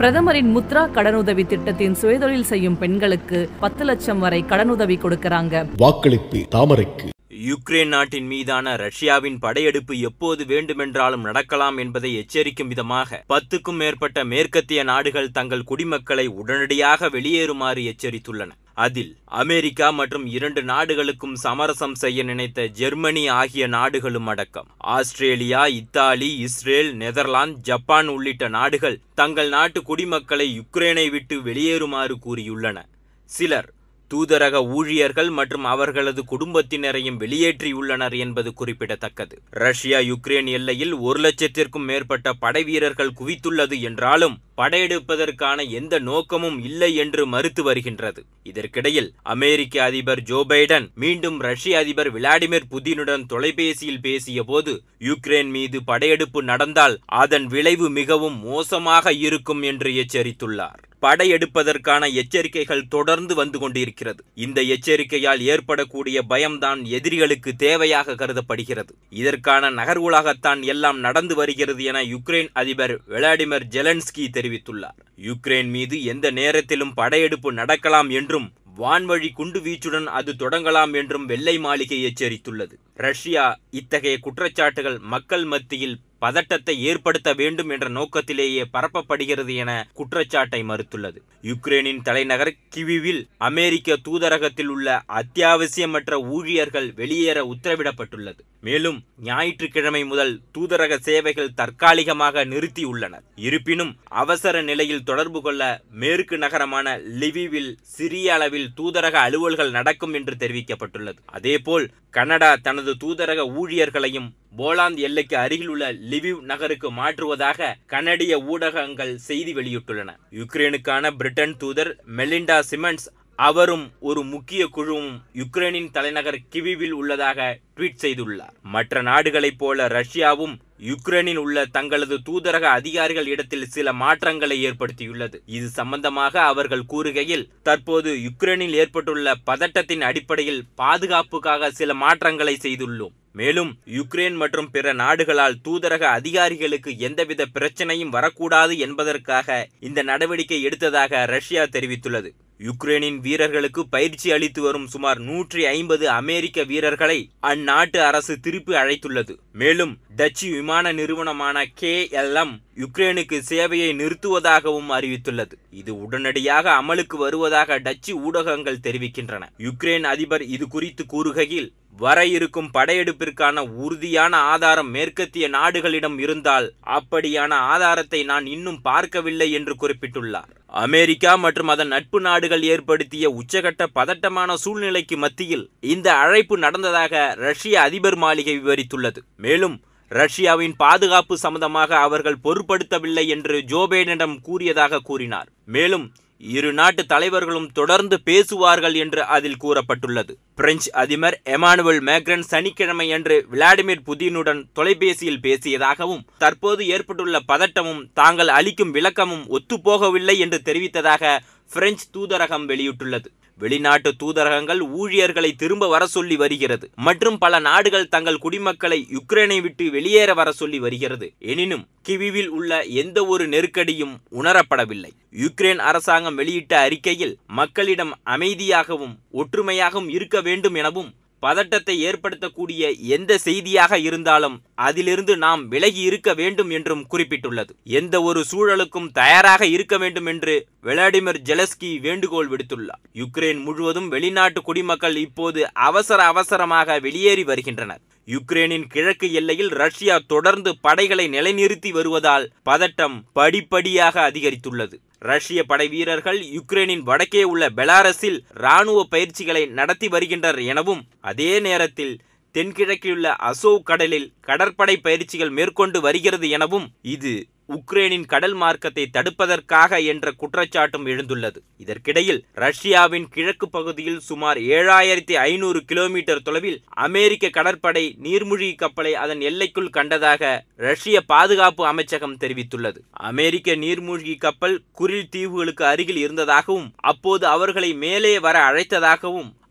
பிரதமரின் முத்ரா கடனுதவி திட்டத்தின் சுயதொழில் செய்யும் பெண்களுக்கு பத்து லட்சம் வரை கடனுதவி கொடுக்கறாங்க வாக்களிப்பு தாமரைக்கு யுக்ரைன் நாட்டின் மீதான ரஷ்யாவின் படையெடுப்பு எப்போது வேண்டுமென்றாலும் நடக்கலாம் என்பதை எச்சரிக்கும் விதமாக பத்துக்கும் மேற்பட்ட மேற்கத்திய நாடுகள் தங்கள் குடிமக்களை உடனடியாக வெளியேறுமாறு எச்சரித்துள்ளன அதில் அமெரிக்கா மற்றும் இரண்டு நாடுகளுக்கும் சமரசம் செய்ய நினைத்த ஜெர்மனி ஆகிய நாடுகளும் அடக்கம் Australia Italy Israel Netherlands Japan உள்ளிட்ட நாடுகள் தங்கள் நாட்டு குடிமக்களை யுக்ரைனை விட்டு வெளியேறுமாறு கூறியுள்ளன சிலர் தூதரக ஊழியர்கள் மற்றும் அவர்களது குடும்பத்தினரையும் வெளியேற்றியுள்ளனர் என்பது குறிப்பிடத்தக்கது ரஷ்யா யுக்ரைன் எல்லையில் ஒரு லட்சத்திற்கும் மேற்பட்ட படை வீரர்கள் குவித்துள்ளது என்றாலும் படையெடுப்பதற்கான எந்த நோக்கமும் இல்லை என்று மறுத்து வருகின்றது இதற்கிடையில் அமெரிக்க அதிபர் ஜோ பைடன் மீண்டும் ரஷ்ய அதிபர் விளாடிமிர் புதினுடன் தொலைபேசியில் பேசிய போது யுக்ரைன் மீது படையெடுப்பு நடந்தால் அதன் விளைவு மிகவும் மோசமாக இருக்கும் என்று எச்சரித்துள்ளார் படையெடுப்பதற்கான எச்சரிக்கைகள் தொடர்ந்து வந்து கொண்டிருக்கிறது இந்த எச்சரிக்கையால் ஏற்படக்கூடிய பயம்தான் எதிரிகளுக்கு தேவையாக கருதப்படுகிறது இதற்கான நகர்வுலாகத்தான் எல்லாம் நடந்து வருகிறது என யுக்ரைன் அதிபர் விளாடிமிர் ஜெலன்ஸ்கி தெரிவித்துள்ளார் யுக்ரைன் மீது எந்த நேரத்திலும் படையெடுப்பு நடக்கலாம் என்றும் வான்வழி குண்டு வீச்சுடன் அது தொடங்கலாம் என்றும் வெள்ளை மாளிகை எச்சரித்துள்ளது ரஷ்யா இத்தகைய குற்றச்சாட்டுகள் மக்கள் மத்தியில் பதட்டத்தை ஏற்படுத்த வேண்டும் என்ற நோக்கத்திலேயே பரப்பப்படுகிறது என குற்றச்சாட்டை மறுத்துள்ளது யுக்ரைனின் தலைநகர் கிவிவில் அமெரிக்க தூதரகத்தில் உள்ள அத்தியாவசியமற்ற ஊழியர்கள் வெளியேற உத்தரவிடப்பட்டுள்ளது மேலும் ஞாயிற்றுக்கிழமை முதல் தூதரக சேவைகள் தற்காலிகமாக நிறுத்தியுள்ளனர் இருப்பினும் அவசர நிலையில் தொடர்பு கொள்ள மேற்கு நகரமான லிவிவில் சிறிய அளவில் தூதரக அலுவல்கள் நடக்கும் என்று தெரிவிக்கப்பட்டுள்ளது அதேபோல் கனடா தனது தூதரக ஊழியர்களையும் போலாந்து எல்லைக்கு அருகில் உள்ள லிவிவ் நகருக்கு மாற்றுவதாக கனடிய ஊடகங்கள் செய்தி வெளியிட்டுள்ளன யுக்ரைனுக்கான பிரிட்டன் தூதர் மெலிண்டா சிமன்ஸ் அவரும் ஒரு முக்கிய குழுவும் யுக்ரைனின் தலைநகர் கிவிவில் உள்ளதாக ட்வீட் செய்துள்ளார் மற்ற நாடுகளைப் போல ரஷ்யாவும் யுக்ரைனில் உள்ள தங்களது தூதரக அதிகாரிகள் இடத்தில் சில மாற்றங்களை ஏற்படுத்தியுள்ளது இது சம்பந்தமாக அவர்கள் கூறுகையில் தற்போது யுக்ரைனில் ஏற்பட்டுள்ள பதட்டத்தின் அடிப்படையில் பாதுகாப்புக்காக சில மாற்றங்களை செய்துள்ளோம் மேலும் யுக்ரைன் மற்றும் பிற நாடுகளால் தூதரக அதிகாரிகளுக்கு எந்தவித பிரச்சனையும் வரக்கூடாது என்பதற்காக இந்த நடவடிக்கை எடுத்ததாக ரஷ்யா தெரிவித்துள்ளது யுக்ரைனின் வீரர்களுக்கு பயிற்சி அளித்து வரும் சுமார் நூற்றி ஐம்பது அமெரிக்க வீரர்களை அந்நாட்டு அரசு திருப்பி அழைத்துள்ளது மேலும் டச்சு விமான நிறுவனமான கே யுக்ரைனுக்கு சேவையை நிறுத்துவதாகவும் அறிவித்துள்ளது இது உடனடியாக அமலுக்கு வருவதாக டச்சு ஊடகங்கள் தெரிவிக்கின்றன யுக்ரைன் அதிபர் இது குறித்து கூறுகையில் வர இருக்கும் படையெடுப்பிற்கான உறுதியான ஆதாரம் மேற்கத்திய நாடுகளிடம் இருந்தால் அப்படியான ஆதாரத்தை நான் இன்னும் பார்க்கவில்லை என்று குறிப்பிட்டுள்ளார் அமெரிக்கா மற்றும் அதன் நட்பு நாடுகள் ஏற்படுத்திய உச்சகட்ட பதட்டமான சூழ்நிலைக்கு மத்தியில் இந்த அழைப்பு நடந்ததாக ரஷ்ய அதிபர் மாளிகை விவரித்துள்ளது மேலும் ரஷ்யாவின் பாதுகாப்பு சம்பந்தமாக அவர்கள் பொருட்படுத்தவில்லை என்று ஜோ பைடனிடம் கூறியதாக கூறினார் மேலும் இரு நாட்டு தலைவர்களும் தொடர்ந்து பேசுவார்கள் என்று அதில் கூறப்பட்டுள்ளது பிரெஞ்சு அதிபர் எமானுவல் மேக்ரன் சனிக்கிழமை அன்று விளாடிமிர் புதினுடன் தொலைபேசியில் பேசியதாகவும் தற்போது ஏற்பட்டுள்ள பதட்டமும் தாங்கள் அளிக்கும் விளக்கமும் ஒத்துப்போகவில்லை என்று தெரிவித்ததாக பிரெஞ்சு தூதரகம் வெளியிட்டுள்ளது வெளிநாட்டு தூதரகங்கள் ஊழியர்களை திரும்ப வர சொல்லி வருகிறது மற்றும் பல நாடுகள் தங்கள் குடிமக்களை யுக்ரைனை விட்டு வெளியேற வர சொல்லி வருகிறது எனினும் கிவிவில் உள்ள எந்த ஒரு நெருக்கடியும் உணரப்படவில்லை யுக்ரைன் அரசாங்கம் வெளியிட்ட அறிக்கையில் மக்களிடம் அமைதியாகவும் ஒற்றுமையாகவும் இருக்க வேண்டும் எனவும் பதட்டத்தை ஏற்படுத்தக்கூடிய எந்த செய்தியாக இருந்தாலும் அதிலிருந்து நாம் விலகி இருக்க வேண்டும் என்றும் குறிப்பிட்டுள்ளது எந்த ஒரு சூழலுக்கும் தயாராக இருக்க வேண்டும் என்று விளாடிமிர் ஜெலஸ்கி வேண்டுகோள் விடுத்துள்ளார் யுக்ரைன் முழுவதும் வெளிநாட்டு குடிமக்கள் இப்போது அவசர அவசரமாக வெளியேறி வருகின்றனர் யுக்ரைனின் கிழக்கு எல்லையில் ரஷ்யா தொடர்ந்து படைகளை நிலைநிறுத்தி வருவதால் பதட்டம் படிப்படியாக அதிகரித்துள்ளது ரஷ்ய படை வீரர்கள் யுக்ரைனின் வடக்கே உள்ள பெலாரஸில் இராணுவ பயிற்சிகளை நடத்தி வருகின்றனர் எனவும் அதே நேரத்தில் தென்கிழக்கிலுள்ள அசோவ் கடலில் கடற்படை பயிற்சிகள் மேற்கொண்டு வருகிறது எனவும் இது உக்ரைனின் கடல் மார்க்கத்தை தடுப்பதற்காக என்ற குற்றச்சாட்டும் எழுந்துள்ளது இதற்கிடையில் ரஷ்யாவின் கிழக்கு பகுதியில் சுமார் ஏழாயிரத்தி ஐநூறு கிலோமீட்டர் தொலைவில் அமெரிக்க கடற்படை நீர்மூழ்கி கப்பலை அதன் எல்லைக்குள் கண்டதாக ரஷ்ய பாதுகாப்பு அமைச்சகம் தெரிவித்துள்ளது அமெரிக்க நீர்மூழ்கி கப்பல் குரில் தீவுகளுக்கு அருகில் இருந்ததாகவும் அப்போது அவர்களை மேலே வர அழைத்ததாகவும்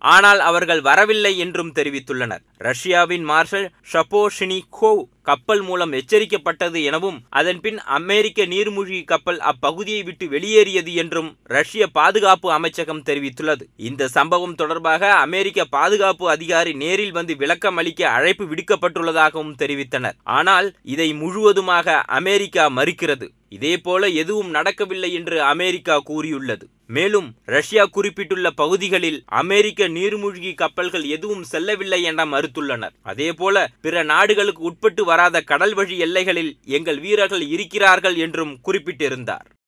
ஆனால் அவர்கள் வரவில்லை என்றும் தெரிவித்துள்ளனர் ரஷ்யாவின் மார்ஷல் ஷபோஷினிகோவ் கப்பல் மூலம் எச்சரிக்கப்பட்டது எனவும் அதன்பின் அமெரிக்க நீர்மூழ்கி கப்பல் அப்பகுதியை விட்டு வெளியேறியது என்றும் ரஷ்ய பாதுகாப்பு அமைச்சகம் தெரிவித்துள்ளது இந்த சம்பவம் தொடர்பாக அமெரிக்க பாதுகாப்பு அதிகாரி நேரில் வந்து விளக்கம் அளிக்க அழைப்பு விடுக்கப்பட்டுள்ளதாகவும் தெரிவித்தனர் ஆனால் இதை முழுவதுமாக அமெரிக்கா மறுக்கிறது இதேபோல எதுவும் நடக்கவில்லை என்று அமெரிக்கா கூறியுள்ளது மேலும் ரஷ்யா குறிப்பிட்டுள்ள பகுதிகளில் அமெரிக்க நீர்மூழ்கி கப்பல்கள் எதுவும் செல்லவில்லை என மறுத்துள்ளனர் அதேபோல பிற நாடுகளுக்கு உட்பட்டு வராத கடல் வழி எல்லைகளில் எங்கள் வீரர்கள் இருக்கிறார்கள் என்றும் குறிப்பிட்டிருந்தார்